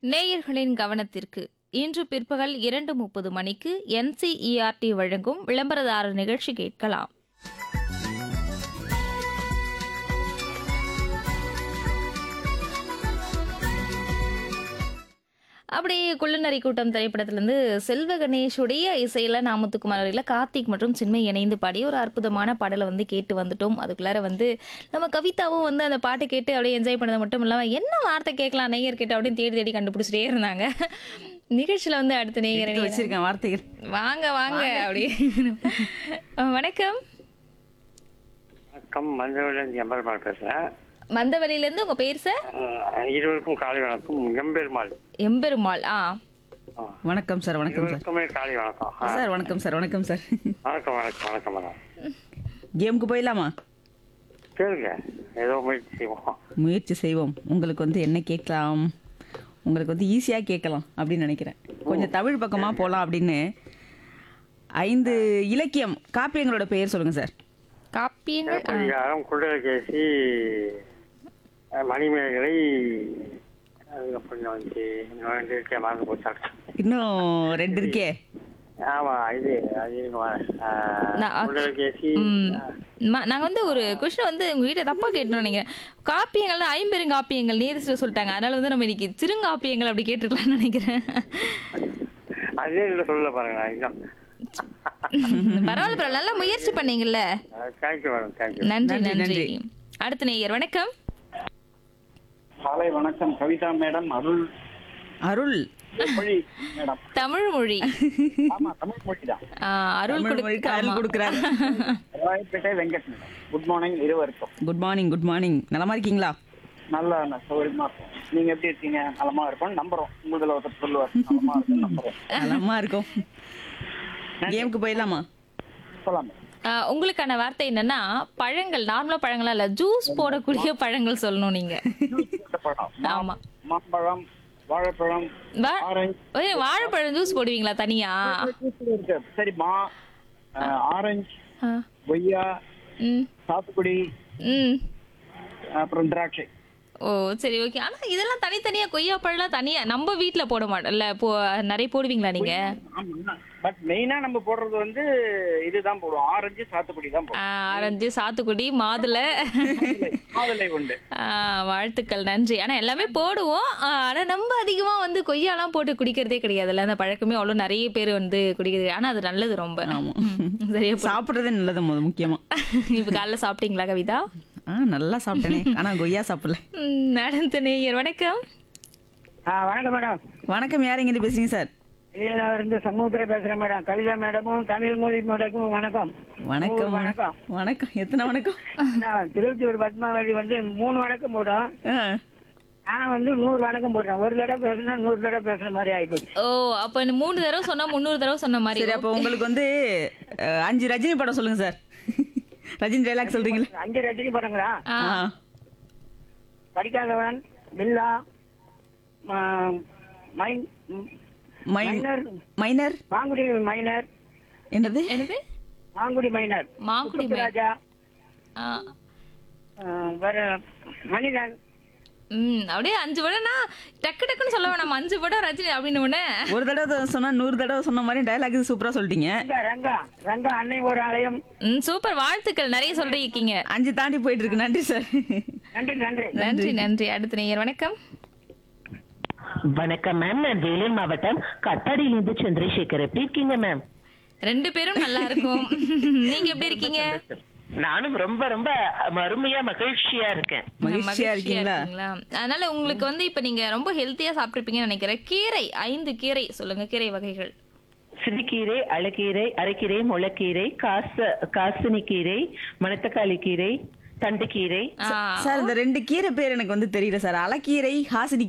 நேயர்களின் கவனத்திற்கு இன்று பிற்பகல் இரண்டு முப்பது மணிக்கு என்சிஇஆர்டி வழங்கும் விளம்பரதாரர் நிகழ்ச்சி கேட்கலாம் அப்படியே குள்ளநரி கூட்டம் திரைப்படத்திலிருந்து செல்வ கணேஷுடைய இசையில நாமத்துக்குமார் வரையில கார்த்திக் மற்றும் சின்மை இணைந்து பாடிய ஒரு அற்புதமான பாடலை வந்து கேட்டு வந்துட்டோம் அதுக்குள்ளார வந்து நம்ம கவிதாவும் வந்து அந்த பாட்டை கேட்டு அப்படியே என்ஜாய் பண்ணது மட்டும் இல்லாம என்ன வார்த்தை கேட்கலாம் நேயர் கேட்டு அப்படின்னு தேடி தேடி கண்டுபிடிச்சிட்டே இருந்தாங்க நிகழ்ச்சியில வந்து அடுத்த நேயர் எடுத்து வச்சிருக்கேன் வார்த்தைகள் வாங்க வாங்க அப்படி வணக்கம் வணக்கம் மஞ்சள் எம்பெருமாள் பேசுறேன் மந்தவெளியில இருந்து உங்க பேர் சார் அஹ் இருவருக்கும் காலை வணக்கம் எம்பெருமாள் எம்பெருமாள் ஆ ஆ. வணக்கம் சார் வணக்கம் சார் இருவருக்குமே காலை வணக்கம் ஆ. சார் வணக்கம் சார் வணக்கம் சார் வணக்கம் வணக்கம் வணக்கம் மேடம் கேமுக்கு போயிடலாமா கேளுங்க ஏதோ முயற்சி செய்வோம் முயற்சி செய்வோம் உங்களுக்கு வந்து என்ன கேட்கலாம் உங்களுக்கு வந்து ஈஸியாக கேட்கலாம் அப்படின்னு நினைக்கிறேன் கொஞ்சம் தமிழ் பக்கமாக போகலாம் அப்படின்னு ஐந்து இலக்கியம் காப்பியங்களோட பெயர் சொல்லுங்கள் சார் காப்பியங்கள் ஆ. பரிகாரம் குண்டலகேசி அஹ் மணிமேகலை அதுக்கப்புறம் வந்து இன்னும் ரெண்டு இருக்கே மறந்து போச்சாங்க இன்னும் ரெண்டு இருக்கே ஆமா இது அது நான் அ- குண்டலகேசி ம். ம- நாங்க வந்து ஒரு கொஸ்டின் வந்து உங்க வீட்டை தப்பா கேட்டோம் நினைக்கிறேன் காப்பியங்கள் ஐம்பெருங்காப்பியங்கள் நீரஸ்ல சொல்லிட்டாங்க அதனால வந்து நம்ம இன்னைக்கு சிறுங்காப்பியங்கள் அப்படி கேட்டிருக்கலாம்னு நினைக்கிறேன் அதே இல்லை சொல்ல பாருங்க இன்னும் பரவாயில்ல பரவாயில்ல நல்லா முயற்சி பண்ணீங்கல்ல தேங்க்யூ மேடம் தேங்க்யூ நன்றி நன்றி, நன்றி நன்றி. அடுத்த நேயர் வணக்கம் காலை வணக்கம் கவிதா மேடம் அருள் அருள் மொழி மேடம் தமிழ் மொழி ஆமா தமிழ் மொழி தான் ஆ, அருள் தமிழ் கொடு- மொழிக்கு அருள் ஆமா. கொடுக்குறாரு Royapettah Venkat madam good morning இருவருக்கும் குட் மார்னிங் குட் மார்னிங் நலமா இருக்கீங்களா நல்லா ந- சௌகரியமா இருக்கும் நீங்க எப்படி இருக்கீங்க நலமா இருப்போம் நம்புறோம் உங்களுதுல ஒருத்தர் சொல்லுவார் நலமா இருக்கும் நம்புறோம் நலமா இருக்கும் கேமுக்கு போயிடலாமா சொல்லலாம் ஆ, உங்களுக்கான வார்த்தை என்னன்னா பழங்கள் நார்மலா பழங்களா இல்ல ஜூஸ் போடக்கூடிய பழங்கள் சொல்லணும் நீங்க இந்த பழம் மா- ஆமா மாம்பழம் வாழைப்பழம் வா- ஆரஞ்சு ஓய், வாழைப்பழம் ஜூஸ் போடுவீங்களா தனியா இருக்கு சரி மா அஹ், ஆரஞ்சு ஆ, கொய்யா ம் சாத்துக்குடி ம் அப்புறம் திராட்சை ஓ சரி ஓகே ஆனா இதெல்லாம் தனித்தனியா கொய்யா பழம்லாம் தனியா நம்ம வீட்ல போட மாட்டோம்ல போ நிறைய போடுவீங்களா நீங்க ஆமா பட் மெயினா நம்ம போடுறது வந்து இதுதான் போடுவோம் ஆரஞ்சு சாத்துக்குடி தான் ஆ, போடுவோம் ஆரஞ்சு சாத்துக்குடி மாதுளை மாதுளை உண்டு ஆ, வாழ்த்துக்கள் நன்றி ஆனா எல்லாமே போடுவோம் ஆ, ஆனா நம்ம அதிகமா வந்து கொய்யாலாம் போட்டு குடிக்கிறதே கிடையாதுல்ல அந்த பழக்கமே அவ்வளவு நிறைய பேர் வந்து குடிக்கிறது ஆனா அது நல்லது ரொம்ப ஆமா. ம், சரியா போ- சாப்பிட்றதே நல்லது முத முக்கியமா இப்ப காலைல சாப்பிட்டீங்களா கவிதா ஆ நல்லா சாப்பிட்டேனே ஆனா கொய்யா சாப்பிடல ம், நடந்த நேயர் வணக்கம் வணக்கம் மேடம் வணக்கம் யார் எங்கிட்ட பேசுறீங்க சார் நான் இருந்து சமூகத்துல பேசுறேன் மேடம் கவிதா மேடமும் தமிழ் மொழி மேடமும் வணக்கம் வணக்கம் மூணு வணக்கம் வணக்கம் எத்தனை வணக்கம் நான் திருவத்தூர் பத்மாவதி வந்து மூணு வணக்கம் போடும் ஆ, நான் வந்து நூறு வணக்கம் போடுறேன் ஒரு தடவை பேசுனா நூறு தடவை பேசுற மாதிரி ஆயிப்போச்சு ஓ அப்ப இந்த மூணு தடவை சொன்னா முந்நூறு தடவை சொன்ன மாதிரி சரி அப்போ உங்களுக்கு வந்து அஹ், அஞ்சு ரஜினி படம் சொல்லுங்க சார் ரஜினி டைலாக் சொல்றீங்களா அஞ்சு ரஜினி படங்களா ஆ, ஆ படிக்காதவன் பில்லா ம- மை- மை- மைனர் மைனர் மாங்குடி மைனர் என்னது என்னது மாங்குடி மைனர் மாங்குடி மை- ராஜா ஆ, வேற மனிதன் ம் அப்படியே அஞ்சு படம்னா டக்கு டக்குன்னு சொல்ல வேணாம் அஞ்சு படம் ரஜினி அப்படின்னு உடனே ஒரு தடவை சொன்னா நூறு தடவை சொன்ன மாதிரி டைலாக் சூப்பரா சொல்லிட்டீங்க ரங்கா ரங்கா ரங்கா அன்னை ஒரு ஆலயம் ம் சூப்பர் வாழ்த்துக்கள் நிறைய சொல்றீங்க அஞ்சு தாண்டி போயிட்டு இருக்கு நன்றி சார் நன்றி நன்றி நன்றி நன்றி அடுத்த நேயர் வணக்கம் வணக்கம் மேம் நான் வேலூர் மாவட்டம் கட்டாடியிலிருந்து சந்திரசேகர் எப்படி இருக்கீங்க மேம் ரெண்டு பேரும் நல்லா இருக்கும் நீங்க எப்படி இருக்கீங்க நானும் ரொம்ப ரொம்ப அருமையா மகிழ்ச்சியா இருக்கேன் மகிழ்ச்சியா இருக்கீங்களா அதனால உங்களுக்கு வந்து இப்ப நீங்க ரொம்ப ஹெல்த்தியா சாப்பிட்டுருப்பீங்கன்னு நினைக்கிறேன் கீரை ஐந்து கீரை சொல்லுங்க கீரை வகைகள் சிறுகீரை அழகீரை அரைக்கீரை முளைக்கீரை காசு காசினி கீரை மணத்தக்காளி கீரை தண்டுக்கீரை ஆ, சார் இந்த ரெண்டு கீரை பேர் எனக்கு வந்து தெரியல சார் அலக்கீரை ஹாசினி